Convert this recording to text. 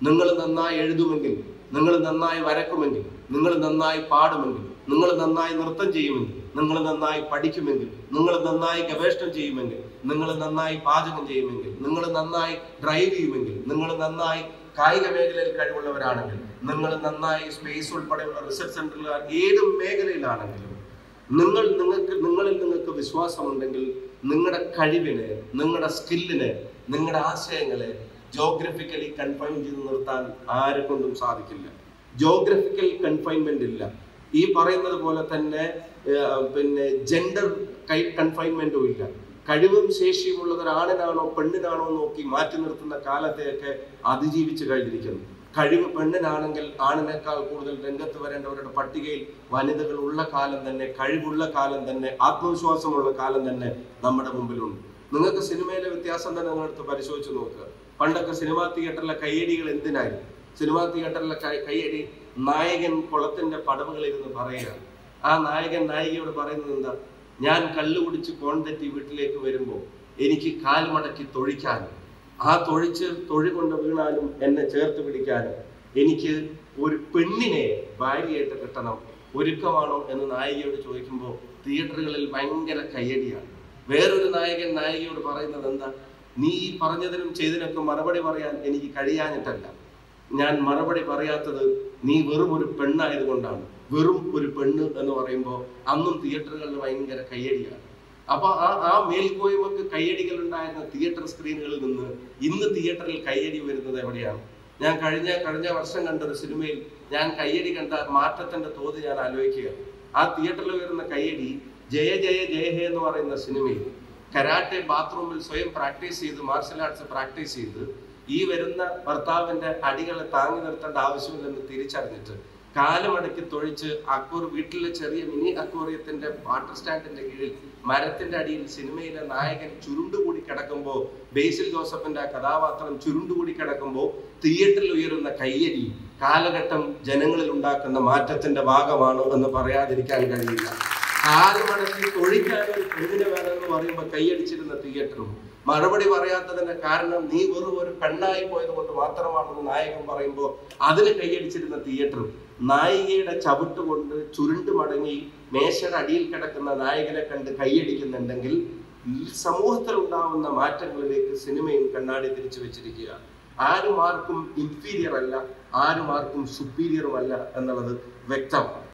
നിങ്ങൾ നന്നായി എഴുതുമെങ്കിൽ നിങ്ങൾ നന്നായി വരക്കുമെങ്കിൽ നിങ്ങൾ നന്നായി പാടുമെങ്കിൽ നിങ്ങൾ നന്നായി നൃത്തം ചെയ്യുമെങ്കിൽ നിങ്ങൾ നന്നായി പഠിക്കുമെങ്കിൽ നിങ്ങൾ നന്നായി ഗവേഷണം ചെയ്യുമെങ്കിൽ നിങ്ങൾ നന്നായി പാചകം ചെയ്യുമെങ്കിൽ നിങ്ങൾ നന്നായി ഡ്രൈവ് ചെയ്യുമെങ്കിൽ നിങ്ങൾ നന്നായി കായിക മേഖലയിൽ കഴിവുള്ളവരാണെങ്കിൽ നിങ്ങൾ നന്നായി സ്പേസ് ഉൾപ്പെടെയുള്ള റിസർച്ച് സെന്ററുകൾ ഏത് മേഖലയിലാണെങ്കിലും നിങ്ങൾ നിങ്ങൾക്ക് നിങ്ങളിൽ നിങ്ങൾക്ക് വിശ്വാസമുണ്ടെങ്കിൽ നിങ്ങളുടെ കഴിവിന് നിങ്ങളുടെ സ്കില്ലിന് നിങ്ങളുടെ ആശയങ്ങളെ ജോഗ്രഫിക്കലി കൺഫൈൻ ചെയ്ത് നിർത്താൻ ആരെ കൊണ്ടും സാധിക്കില്ല ജോഗ്രഫിക്കൽ കൺഫൈൻമെന്റ് ഇല്ല ഈ പറയുന്നത് പോലെ തന്നെ ഏർ, പിന്നെ ജെൻഡർ കൺഫൈൻമെന്റും ഇല്ല കഴിവും ശേഷിയും ഉള്ളത് ഒരാണിനാണോ പെണ്ണിനാണോ നോക്കി മാറ്റി നിർത്തുന്ന കാലത്തെയൊക്കെ അതിജീവിച്ച് കഴിഞ്ഞിരിക്കുന്നു കഴിവ് പെണ്ണിനാണെങ്കിൽ ആണിനേക്കാൾ കൂടുതൽ രംഗത്ത് വരേണ്ടവരുടെ പട്ടികയിൽ വനിതകൾ ഉള്ള കാലം തന്നെ കഴിവുള്ള കാലം തന്നെ ആത്മവിശ്വാസമുള്ള കാലം തന്നെ നമ്മുടെ മുമ്പിലുണ്ട് നിങ്ങൾക്ക് സിനിമയിലെ വ്യത്യാസം തന്നെ നിങ്ങളെടുത്ത് പരിശോധിച്ച് നോക്കുക പണ്ടൊക്കെ സിനിമാ തിയേറ്ററിലെ കയ്യടികൾ എന്തിനായിരുന്നു സിനിമാ തിയേറ്ററിലെ കൈ- കയ്യടി നായകൻ കുളത്തിന്റെ പടവുകളിൽ ഇരുന്ന് പറയുക ആ നായകൻ നായികയോട് പറയുന്നത് എന്താ ഞാൻ കള്ളു കുടിച്ച് കോൺ തെറ്റി വീട്ടിലേക്ക് വരുമ്പോൾ എനിക്ക് കാൽ മടക്കി തൊഴിക്കാനും ആ തൊഴിച്ച് തൊഴി കൊണ്ട് വീണാലും എന്നെ ചേർത്ത് പിടിക്കാനും എനിക്ക് ഒരു പെണ്ണിനെ ഭാര്യയായിട്ട് കിട്ടണം ഒരുക്കമാണോ എന്ന് നായികയോട് ചോദിക്കുമ്പോൾ തിയേറ്ററുകളിൽ ഭയങ്കര കയ്യടിയാണ് വേറൊരു നായകൻ നായികയോട് പറയുന്നത് എന്താ നീ ഈ പറഞ്ഞതിനും ചെയ്തതിനൊക്കെ മറുപടി പറയാൻ എനിക്ക് കഴിയാഞ്ഞിട്ടല്ല ഞാൻ മറുപടി പറയാത്തത് നീ വെറും ഒരു പെണ്ണായതുകൊണ്ടാണ് വെറും ഒരു പെണ്ണ് എന്ന് പറയുമ്പോൾ അന്നും തിയേറ്ററുകളിൽ ഭയങ്കര കയ്യടിയാണ് അപ്പൊ ആ ആ മേൽക്കോയ്മക്ക് കയ്യടികൾ ഉണ്ടായിരുന്ന തിയേറ്റർ സ്ക്രീനുകളിൽ നിന്ന് ഇന്ന് തിയേറ്ററിൽ കയ്യടി വരുന്നത് എവിടെയാണ് ഞാൻ കഴിഞ്ഞ കഴിഞ്ഞ വർഷം കണ്ട ഒരു സിനിമയിൽ ഞാൻ കയ്യടി കണ്ട മാറ്റത്തിന്റെ തോത് ഞാൻ ആലോചിക്കുക ആ തിയേറ്ററിൽ വരുന്ന കയ്യടി ജയ ജയ ജയ ഹേ എന്ന് പറയുന്ന സിനിമയിൽ കരാട്ടെ ബാത്റൂമിൽ സ്വയം പ്രാക്ടീസ് ചെയ്ത് മാർഷൽ ആർട്സ് പ്രാക്ടീസ് ചെയ്ത് ഈ വരുന്ന ഭർത്താവിന്റെ അടികളെ താങ്ങി നിർത്തേണ്ട ആവശ്യമില്ലെന്ന് തിരിച്ചറിഞ്ഞിട്ട് കാലുമടക്കി തൊഴിച്ച് അക്കൂർ വീട്ടിലെ ചെറിയ മിനി അക്വേറിയത്തിന്റെ വാട്ടർ സ്റ്റാൻഡിന്റെ കീഴിൽ മരത്തിന്റെ അടിയിൽ സിനിമയിലെ നായകൻ ചുരുണ്ടുകൂടി കിടക്കുമ്പോൾ ബേസിൽ ജോസഫിന്റെ ആ കഥാപാത്രം ചുരുണ്ടുകൂടി കിടക്കുമ്പോൾ തിയേറ്ററിൽ ഉയരുന്ന കയ്യടി കാലഘട്ടം ജനങ്ങളിൽ ഉണ്ടാക്കുന്ന മാറ്റത്തിന്റെ ഭാഗമാണ് എന്ന് പറയാതിരിക്കാൻ കഴിയില്ല കാലുമടക്കി തൊഴിക്കാൻ ഒരു പെണ്ണിനെ വേണമെന്ന് പറയുമ്പോൾ കൈയടിച്ചിരുന്ന തിയേറ്ററും മറുപടി പറയാത്തതിന്റെ കാരണം നീ വെറും ഒരു പെണ്ണായി പോയത് കൊണ്ട് മാത്രമാണെന്ന് നായകൻ പറയുമ്പോൾ അതിന് കൈയടിച്ചിരുന്ന തിയേറ്ററും നായികയുടെ ചവിട്ട് കൊണ്ട് ചുരുണ്ട് മടങ്ങി മേശയുടെ അടിയിൽ കിടക്കുന്ന നായകനെ കണ്ട് കൈയടിക്കുന്നുണ്ടെങ്കിൽ ഈ സമൂഹത്തിൽ ഉണ്ടാവുന്ന മാറ്റങ്ങളിലേക്ക് സിനിമയും കണ്ണാടി തിരിച്ചു വെച്ചിരിക്കുക ആരും ആർക്കും ഇൻഫീരിയർ അല്ല ആരും ആർക്കും സുപ്പീരിയറും അല്ല എന്നുള്ളത് വ്യക്തമാണ്